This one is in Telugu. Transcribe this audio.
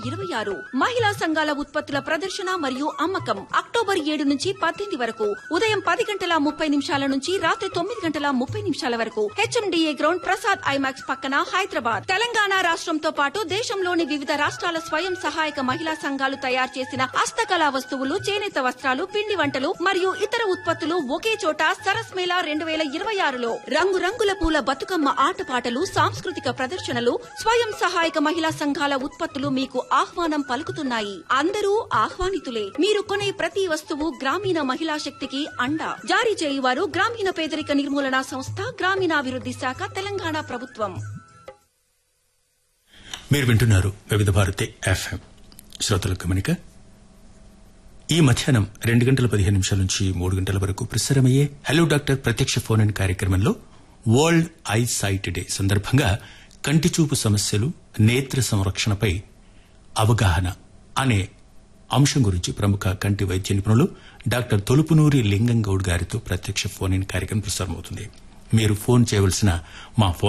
ఇరవై ఆరు మహిళా సంఘాల ఉత్పత్తుల ప్రదర్శన మరియు అమ్మకం అక్టోబర్ ఏడు నుంచి పద్దెనిమిది వరకు ఉదయం పది గంటల ముప్పై నిమిషాల నుంచి రాత్రి తొమ్మిది గంటల ముప్పై నిమిషాల వరకు హెచ్ఎండిఏ గ్రౌండ్ ప్రసాద్ ఐమాక్స్ పక్కన హైదరాబాద్ తెలంగాణ రాష్ట్రంతో పాటు దేశంలోని వివిధ రాష్ట్రాల స్వయం సహాయక మహిళా సంఘాలు తయారు చేసిన హస్తకళా వస్తువులు చేనేత వస్త్రాలు పిండి వంటలు మరియు ఇతర ఉత్పత్తులు ఒకే చోట సరస్ మేళా రెండు వేల ఇరవై ఆరులో రంగురంగుల పూల బతుకమ్మ ఆటపాటలు సాంస్కృతిక ప్రదర్శనలు స్వయం సహాయక మహిళా సంఘాల ఉత్పత్తులు మీకు ఆహ్వానం పలుకుతున్నాయి అందరూ ఆహ్వానితులే మీరు కొనే ప్రతి వస్తువు గ్రామీణ మహిళా శక్తికి అండ జారీ చేయువారు గ్రామీణ పేదరిక నిర్మూలన సంస్థ గ్రామీణాభివృద్ది శాఖ తెలంగాణ ప్రభుత్వం మీరు వింటున్నారు వివిధ భారతి ఎఫ్ఎం శ్రోతల గమనిక ఈ మధ్యాహ్నం రెండు గంటల పదిహేను నిమిషాల నుంచి మూడు గంటల వరకు ప్రసారమయ్యే హలో డాక్టర్ ప్రత్యక్ష ఫోన్ ఇన్ కార్యక్రమంలో వరల్డ్ ఐ సైట్ డే సందర్భంగా కంటి చూపు సమస్యలు నేత్ర సంరక్షణపై అవగాహన అనే అంశం గురించి ప్రముఖ కంటి వైద్య నిపుణులు డాక్టర్ తొలుపునూరి లింగం గౌడ్ గారితో ప్రత్యక్ష ఫోన్ ఇన్ కార్యక్రమం ప్రసారమవుతుంది మీరు ఫోన్ చేయవలసిన మా ఫోన్